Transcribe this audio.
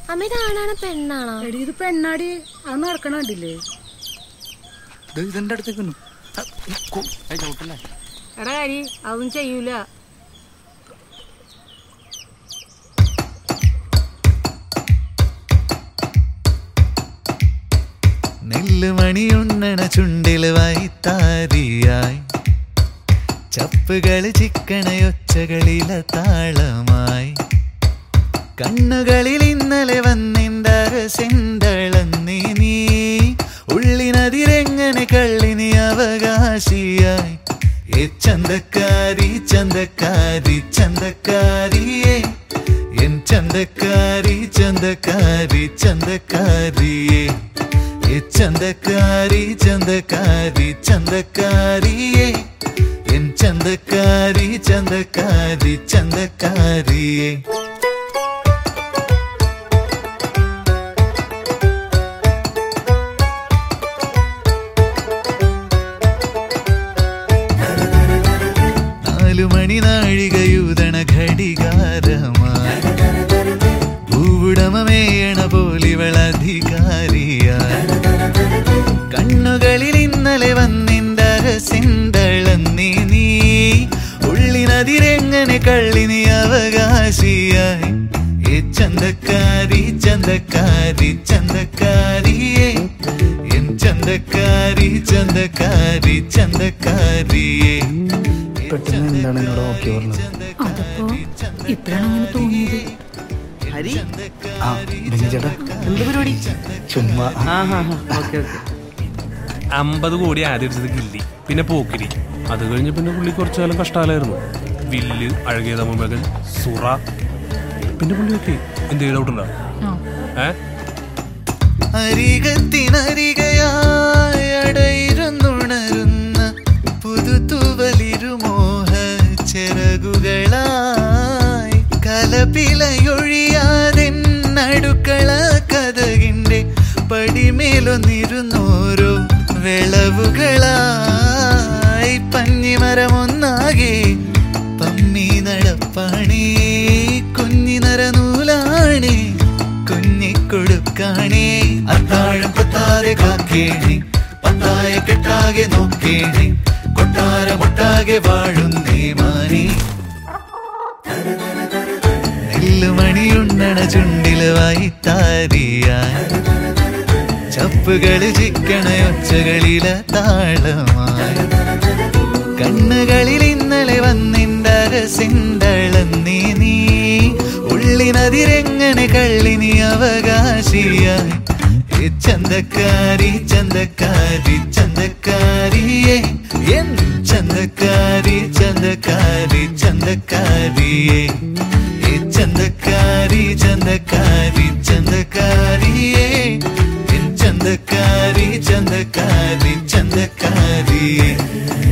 അമ്മ ഇതാണാണ് പെണ്ണാണോ എടി ഇത് പെണ്ണാടി അത് നടക്കണ കണ്ടില്ലേ ഇതെന്റെ അടുത്തേക്ക് വന്നു. ആ, കു- ഏയ് ചവിട്ടല്ലേ? എടാ കാരി അതൊന്നും ചെയ്യൂല നെല്ലുമണിയുണ്ണണ ചുണ്ടില് വൈത്താരിയായി ചപ്പുകള് ചിക്കണയൊച്ചകളില താളമായി കണ്ണുകളിൽ ഇന്നലെ വന്നിണ്ടരസിന്തളന്നി നീ ഉള്ളിനതിരെങ്ങനെ കള്ളിനി അവകാശിയായി ഏ ചന്തക്കാരി ചന്തക്കാരി ചന്തക്കാരിയേ എൻ ചന്തക്കാരി ചന്തക്കാരി ചന്തക്കാരിയേ ഏ ചന്തക്കാരി ചന്തക്കാരി ചന്തക്കാരിയേ എൻ ചന്തക്കാരി ചന്തക്കാരി ചന്തക്കാരിയേ നാലു മണി നാഴികയൂതണ ഘടികാരമായി ഭൂവുടമേയണ പോലിവളധികാരിയായി കണ്ണുകളിൽ ഇന്നലെ വന്നിണ്ടരസിന്തളന്നി നീ ഉള്ളിനതിരെങ്ങനെ കള്ളിനി അവകാശിയായി ഏ ചന്തക്കാരി ചന്തക്കാരി ചന്തക്കാരിയേ എൻ ചന്തക്കാരി ചന്തക്കാരി ചന്തക്കാരിയേ പെട്ടെന്ന് എന്താണ് എന്നോട് ഓക്കെ പറഞ്ഞത് അതപ്പോ ഇപ്പഴാണ് അങ്ങനെ തോന്നിയത് ആ ബെന്നി ചേട്ടാ എന്ത് പരിപാടി ചുമ്മാ ആ ഹാ ഹാ ഓക്കെ ഓക്കെ അമ്പത് കോടി ആദ്യം എടുത്തത് ഗില്ലി പിന്നെ പോക്കിരി അത് കഴിഞ്ഞ് പിന്നെ പുള്ളി കുറച്ചു കാലം കഷ്ടകാലായിരുന്നു വില്ല് അഴകിയ തമ്മകൾ സുറ പിന്നെ പുള്ളിയൊക്കെ എന്ത് ഡൗട്ടുണ്ടോ ഏ അരികത്തിനരികയായി അടയിരുന്നുണരുന്ന പുതുതുവലിരുമോഹ ചിറകുകളായി കലപിലയൊഴിയാതെ നടുക്കള കഥകിന്റെ പടിമേലൊന്നിരുന്നോരോ വിളവുകളായി പഞ്ഞിമരമൊന്നാകെ പമ്മി നടപ്പാണേ കുഞ്ഞിനര നൂലാണേ കുഞ്ഞിക്കൊടുക്കാണേ അത്താഴം പത്താതെ കാക്കേണേ പത്തായ കെട്ടാകെ നോക്കേണേ കൊട്ടാരമൊട്ടാകെ വാഴുന്നേ മാനേ നെല്ലുമണിയുണ്ണണ ചുണ്ടില് വൈത്താരിയായി ചപ്പുകള് ചിക്കണയൊച്ചകളില താളമായി കണ്ണുകളിൽ ഇന്നലെ വന്നിണ്ടരസിന്തളന്നി നീ ഉള്ളിനതിരെങ്ങനെ കള്ളിനി അവകാശിയായി ഏ ചന്തക്കാരി ചന്തക്കാരി ചന്തക്കാരിയേ എൻ ചന്തക്കാരി ചന്തക്കാരി ചന്തക്കാരിയേ ഏ ചന്തക്കാരി ചന്തക്കാരി ചന്തക്കാരിയേ എൻ ചന്തക്കാരി ചന്തക്കാരി ചന്തക്കാരിയേ